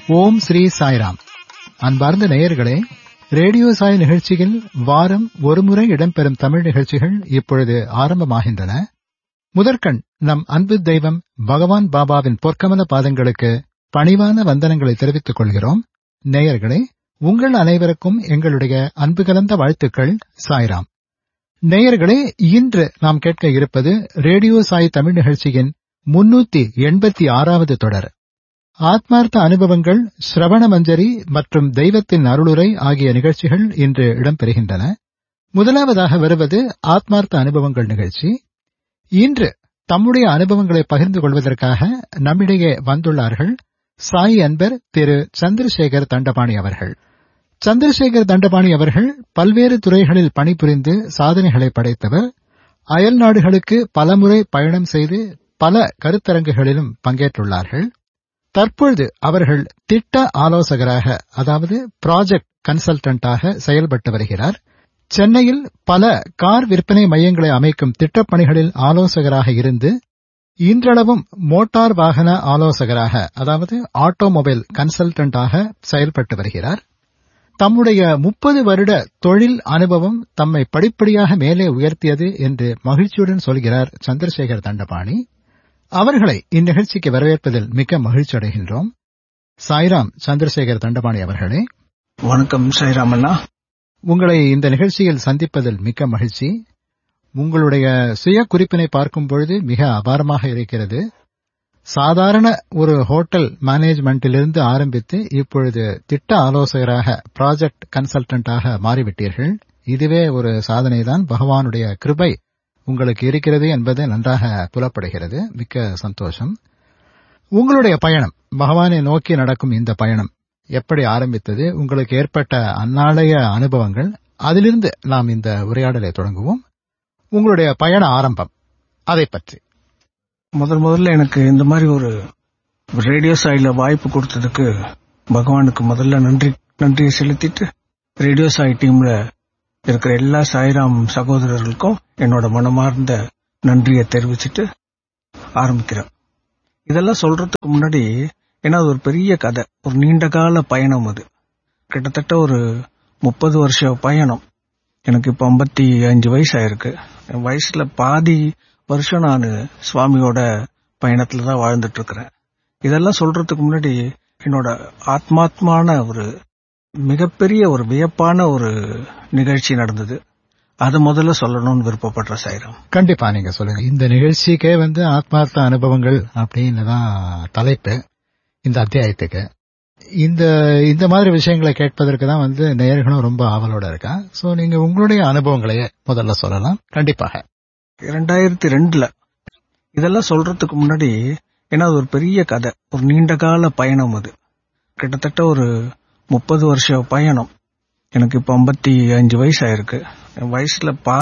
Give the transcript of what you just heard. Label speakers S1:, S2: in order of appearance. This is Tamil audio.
S1: ஓம் ஸ்ரீ சாய்ராம் அன்பார்ந்த நேயர்களே ரேடியோ சாய் நிகழ்ச்சியில் வாரம் ஒருமுறை இடம்பெறும் தமிழ் நிகழ்ச்சிகள் இப்பொழுது ஆரம்பமாகின்றன முதற்கண் நம் அன்பு தெய்வம் பகவான் பாபாவின் பொற்கமல பாதங்களுக்கு பணிவான வந்தனங்களை தெரிவித்துக் கொள்கிறோம் நேயர்களே உங்கள் அனைவருக்கும் எங்களுடைய அன்பு கலந்த வாழ்த்துக்கள் சாய்ராம் நேயர்களே இன்று நாம் கேட்க இருப்பது ரேடியோ சாய் தமிழ் நிகழ்ச்சியின் முன்னூத்தி எண்பத்தி ஆறாவது தொடர் ஆத்மார்த்த அனுபவங்கள் சிரவண மஞ்சரி மற்றும் தெய்வத்தின் அருளுரை ஆகிய நிகழ்ச்சிகள் இன்று இடம்பெறுகின்றன முதலாவதாக வருவது ஆத்மார்த்த அனுபவங்கள் நிகழ்ச்சி இன்று தம்முடைய அனுபவங்களை பகிர்ந்து கொள்வதற்காக நம்மிடையே வந்துள்ளார்கள் சாய் அன்பர் திரு சந்திரசேகர் தண்டபாணி அவர்கள் சந்திரசேகர் தண்டபாணி அவர்கள் பல்வேறு துறைகளில் பணிபுரிந்து சாதனைகளை படைத்தவர் அயல் நாடுகளுக்கு பலமுறை பயணம் செய்து பல கருத்தரங்குகளிலும் பங்கேற்றுள்ளார்கள் தற்பொழுது அவர்கள் திட்ட ஆலோசகராக அதாவது ப்ராஜெக்ட் கன்சல்டன்டாக செயல்பட்டு வருகிறார் சென்னையில் பல கார் விற்பனை மையங்களை அமைக்கும் திட்டப்பணிகளில் ஆலோசகராக இருந்து இன்றளவும் மோட்டார் வாகன ஆலோசகராக அதாவது ஆட்டோமொபைல் கன்சல்டன்டாக செயல்பட்டு வருகிறார் தம்முடைய முப்பது வருட தொழில் அனுபவம் தம்மை படிப்படியாக மேலே உயர்த்தியது என்று மகிழ்ச்சியுடன் சொல்கிறார் சந்திரசேகர் தண்டபாணி அவர்களை இந்நிகழ்ச்சிக்கு வரவேற்பதில் மிக்க மகிழ்ச்சி அடைகின்றோம் சாய்ராம் சந்திரசேகர் தண்டபாணி அவர்களே
S2: வணக்கம் சாய்ராம் அண்ணா
S1: உங்களை இந்த நிகழ்ச்சியில் சந்திப்பதில் மிக்க மகிழ்ச்சி உங்களுடைய சுய குறிப்பினை பார்க்கும் பொழுது மிக அபாரமாக இருக்கிறது சாதாரண ஒரு ஹோட்டல் மேனேஜ்மெண்டிலிருந்து ஆரம்பித்து இப்பொழுது திட்ட ஆலோசகராக ப்ராஜெக்ட் கன்சல்டன்டாக மாறிவிட்டீர்கள் இதுவே ஒரு சாதனைதான் பகவானுடைய கிருபை உங்களுக்கு இருக்கிறது என்பது நன்றாக புலப்படுகிறது மிக்க சந்தோஷம் உங்களுடைய பயணம் பகவானை நோக்கி நடக்கும் இந்த பயணம் எப்படி ஆரம்பித்தது உங்களுக்கு ஏற்பட்ட அந்நாளைய அனுபவங்கள் அதிலிருந்து நாம் இந்த உரையாடலை தொடங்குவோம் உங்களுடைய பயண ஆரம்பம் அதை பற்றி
S2: முதல் முதல்ல எனக்கு இந்த மாதிரி ஒரு ரேடியோ சாயில வாய்ப்பு கொடுத்ததுக்கு பகவானுக்கு முதல்ல நன்றி நன்றியை செலுத்திட்டு ரேடியோ சாய் டீம்ல இருக்கிற எல்லா சாய்ராம் சகோதரர்களுக்கும் என்னோட மனமார்ந்த நன்றியை தெரிவிச்சிட்டு ஆரம்பிக்கிறேன் இதெல்லாம் சொல்றதுக்கு முன்னாடி ஏன்னா அது ஒரு பெரிய கதை ஒரு நீண்ட கால பயணம் அது கிட்டத்தட்ட ஒரு முப்பது வருஷ பயணம் எனக்கு இப்ப ஐம்பத்தி அஞ்சு வயசு ஆயிருக்கு என் வயசுல பாதி வருஷம் நான் சுவாமியோட பயணத்துல தான் வாழ்ந்துட்டு இருக்கிறேன் இதெல்லாம் சொல்றதுக்கு முன்னாடி என்னோட ஆத்மாத்மான ஒரு மிகப்பெரிய ஒரு வியப்பான ஒரு நிகழ்ச்சி நடந்தது அதை முதல்ல சொல்லணும்னு விருப்பப்படுற சாயிரம்
S1: கண்டிப்பா நீங்க சொல்லுங்க இந்த நிகழ்ச்சிக்கே வந்து ஆத்மார்த்த அனுபவங்கள் அப்படின்னு தான் தலைப்பு இந்த அத்தியாயத்துக்கு இந்த இந்த மாதிரி விஷயங்களை கேட்பதற்கு தான் வந்து நேயர்களும் ரொம்ப ஆவலோட இருக்கா சோ நீங்க உங்களுடைய அனுபவங்களையே முதல்ல சொல்லலாம் கண்டிப்பாக
S2: இரண்டாயிரத்தி ரெண்டுல இதெல்லாம் சொல்றதுக்கு முன்னாடி ஏன்னா அது ஒரு பெரிய கதை ஒரு நீண்ட கால பயணம் அது கிட்டத்தட்ட ஒரு முப்பது வருஷ பயணம் எனக்கு இப்ப ஐம்பத்தி அஞ்சு வயசு ஆயிருக்கு என் வயசுல